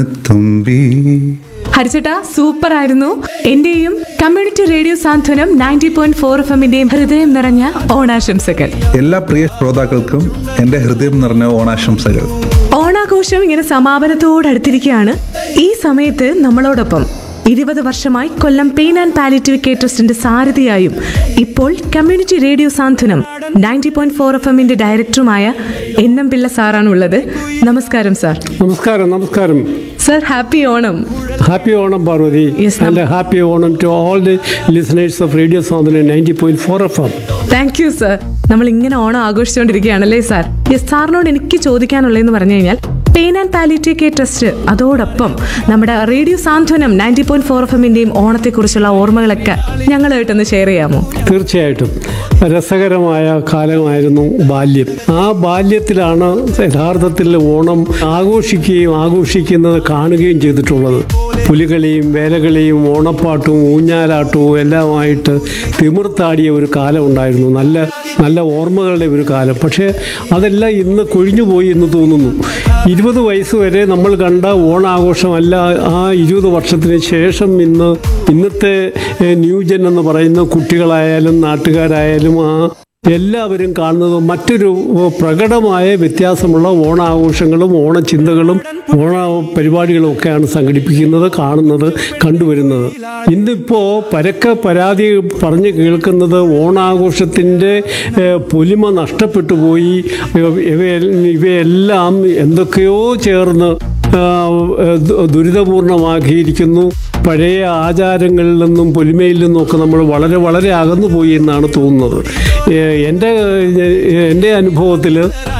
തുമ്പി ഹരിച്ചേട്ടാ സൂപ്പർ ആയിരുന്നു എന്റെയും community radio Santhwanam ninety point four F എമ്മിന്റെയും ഹൃദയം നിറഞ്ഞ ഓണാശംസകൾ എല്ലാ പ്രിയ ശ്രോതാക്കൾക്കും എൻ്റെ ഹൃദയം നിറഞ്ഞ ഓണാശംസകൾ ഓണാഘോഷം ഇങ്ങനെ സമാപനത്തോടടുത്തിരിക്കുകയാണ് ഈ സമയത്ത് നമ്മളോടൊപ്പം ഇരുപത് വർഷമായി Kollam pain and palliative care ട്രസ്റ്റിന്റെ സാരഥിയായും ഇപ്പോൾ community radio Santhwanam ninety point four F എമ്മിന്റെ ഡയറക്ടറുമായ എൻ എം പിള്ള സാറാണ് ഉള്ളത് നമസ്കാരം സാർ നമസ്കാരം നമസ്കാരം sir happy Onam happy Onam Parvathi Yes, ma'am. And happy Onam to all the listeners of radio Santhwanam ninety point four F M thank you sir നമ്മൾ ഇങ്ങനെ ഓണം ആഘോഷിച്ചുകൊണ്ടിരിക്കുകയാണല്ലേ സാർ യെസ് സാറിനോട് എനിക്ക് ചോദിക്കാനുള്ളതെന്ന് പറഞ്ഞു കഴിഞ്ഞാൽ pain and palliative care trust അതോടൊപ്പം നമ്മുടെ radio Santhwanam ninety point four F എമ്മിന്റെയും ഓണത്തെക്കുറിച്ചുള്ള ഓർമ്മകളൊക്കെ ഞങ്ങളുമായിട്ടൊന്ന് ഷെയർ ചെയ്യാമോ തീർച്ചയായിട്ടും രസകരമായ കാലമായിരുന്നു ബാല്യം ആ ബാല്യത്തിലാണ് യഥാർത്ഥത്തിൽ ഓണം ആഘോഷിക്കുകയും ആഘോഷിക്കുന്നത് കാണുകയും ചെയ്തിട്ടുള്ളത് പുലികളിയും വേലകളിയും ഓണപ്പാട്ടും ഊഞ്ഞാലാട്ടവും എല്ലാമായിട്ട് തിമിർത്താടിയ ഒരു കാലം ഉണ്ടായിരുന്നു നല്ല നല്ല ഓർമ്മകളുടെ ഒരു കാലം പക്ഷേ അതെല്ലാം ഇന്ന് കൊഴിഞ്ഞുപോയി എന്ന് തോന്നുന്നു ഇരുപത് വയസ്സ് വരെ നമ്മൾ കണ്ട ഓണാഘോഷമല്ല ആ ഇരുപത് വർഷത്തിന് ശേഷം ഇന്ന് ഇന്നത്തെ ഏഹ്, ന്യൂജൻ എന്ന് പറയുന്ന കുട്ടികളായാലും നാട്ടുകാരായാലും ആ എല്ലാവരും കാണുന്നത് മറ്റൊരു ഏഹ്, പ്രകടമായ വ്യത്യാസമുള്ള ഓണാഘോഷങ്ങളും ഓണച്ചിന്തകളും ഓണ പരിപാടികളും ഒക്കെയാണ് സംഘടിപ്പിക്കുന്നത് കാണുന്നത് കണ്ടുവരുന്നത് ഇന്നിപ്പോൾ പരക്കെ പരാതി പറഞ്ഞു കേൾക്കുന്നത് ഓണാഘോഷത്തിൻ്റെ ഏഹ്, പൊലിമ നഷ്ടപ്പെട്ടു പോയി ഇവ- ഇവയെ- ഇവയെല്ലാം എന്തൊക്കെയോ ചേർന്ന് ആ, ദു- ദുരിതപൂർണമാക്കിയിരിക്കുന്നു പഴയ ആചാരങ്ങളിൽ നിന്നും പൊലിമയിൽ നിന്നുമൊക്കെ നമ്മൾ വളരെ വളരെ അകന്നു പോയി എന്നാണ് തോന്നുന്നത് ഏ, എൻ്റെ എൻ്റെ അനുഭവത്തിൽ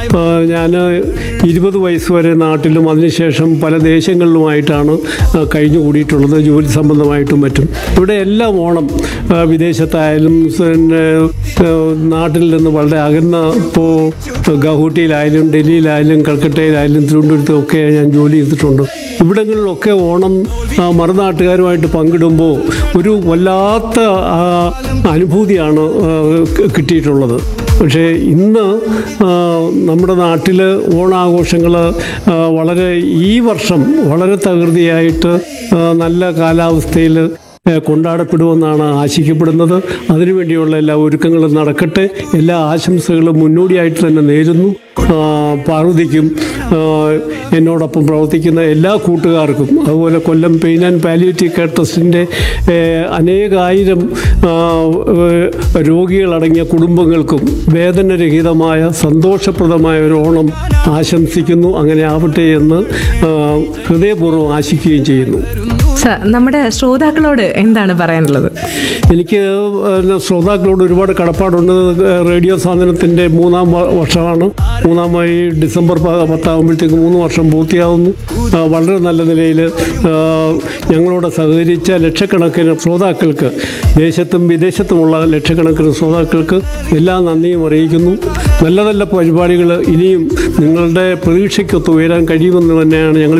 ഞാൻ ഇരുപത് വയസ്സ് വരെ നാട്ടിലും അതിനുശേഷം പല ദേശങ്ങളിലുമായിട്ടാണ് ആ, കഴിഞ്ഞുകൂടിയിട്ടുള്ളത് ജോലി സംബന്ധമായിട്ടും മറ്റും ഇവിടെ എല്ലാം ഓണം ആ, വിദേശത്തായാലും പിന്നെ ആ, നാട്ടിൽ നിന്ന് വളരെ അകന്ന ഇപ്പോൾ ഗൗഹട്ടിയിലായാലും ഡൽഹിയിലായാലും കൽക്കട്ടയിലായാലും തിരുവനന്തപുരത്തും ഒക്കെ ഞാൻ ജോലി ചെയ്തിട്ടുണ്ട് ഇവിടങ്ങളിലൊക്കെ ഓണം ആ, മറുനാട്ടുകാരുമായിട്ട് പങ്കിടുമ്പോൾ ഒരു വല്ലാത്ത ആ, അനുഭൂതിയാണ് ആ, ക- കിട്ടിയിട്ടുള്ളത് പക്ഷേ ഇന്ന് ആ, നമ്മുടെ നാട്ടിൽ ഓണാഘോഷങ്ങൾ വളരെ ഈ വർഷം വളരെ തകൃതിയായിട്ട് ആ, നല്ല കാലാവസ്ഥയിൽ ഏഹ് കൊണ്ടാടപ്പെടുമെന്നാണ് ആശിക്കപ്പെടുന്നത് അതിനുവേണ്ടിയുള്ള എല്ലാ ഒരുക്കങ്ങളും നടക്കട്ടെ എല്ലാ ആശംസകളും മുന്നോടിയായിട്ട് തന്നെ നേരുന്നു ആ, പാർവതിക്കും ആ, എന്നോടൊപ്പം പ്രവർത്തിക്കുന്ന എല്ലാ കൂട്ടുകാർക്കും അതുപോലെ Kollam pain and palliative care ട്രസ്റ്റിൻ്റെ ഏഹ്, അനേകായിരം ആ, ഏഹ്, രോഗികളടങ്ങിയ കുടുംബങ്ങൾക്കും വേദനരഹിതമായ സന്തോഷപ്രദമായ ഒരു ഓണം ആശംസിക്കുന്നു അങ്ങനെ ആവട്ടെ എന്ന് ആ, ഹൃദയപൂർവ്വം ആശിക്കുകയും ചെയ്യുന്നു സർ നമ്മുടെ ശ്രോതാക്കളോട് എന്താണ് പറയാനുള്ളത് എനിക്ക് പിന്നെ ശ്രോതാക്കളോട് ഒരുപാട് കടപ്പാടുണ്ട് റേഡിയോ സാധനത്തിൻ്റെ മൂന്നാം വ- വർഷമാണ് മൂന്നാമായി ഡിസംബർ പ- പത്താകുമ്പോഴത്തേക്ക് മൂന്ന് വർഷം പൂർത്തിയാവുന്നു ആ, വളരെ നല്ല നിലയിൽ ഞങ്ങളോട് സഹകരിച്ച ലക്ഷക്കണക്കിന് ശ്രോതാക്കൾക്ക് ദേശത്തും വിദേശത്തുമുള്ള ലക്ഷക്കണക്കിന് ശ്രോതാക്കൾക്ക് എല്ലാ നന്ദിയും അറിയിക്കുന്നു നല്ല നല്ല പരിപാടികൾ ഇനിയും നിങ്ങളുടെ പ്രതീക്ഷയ്ക്കൊത്ത് ഉയരാൻ കഴിയുമെന്ന് തന്നെയാണ് ഞങ്ങൾ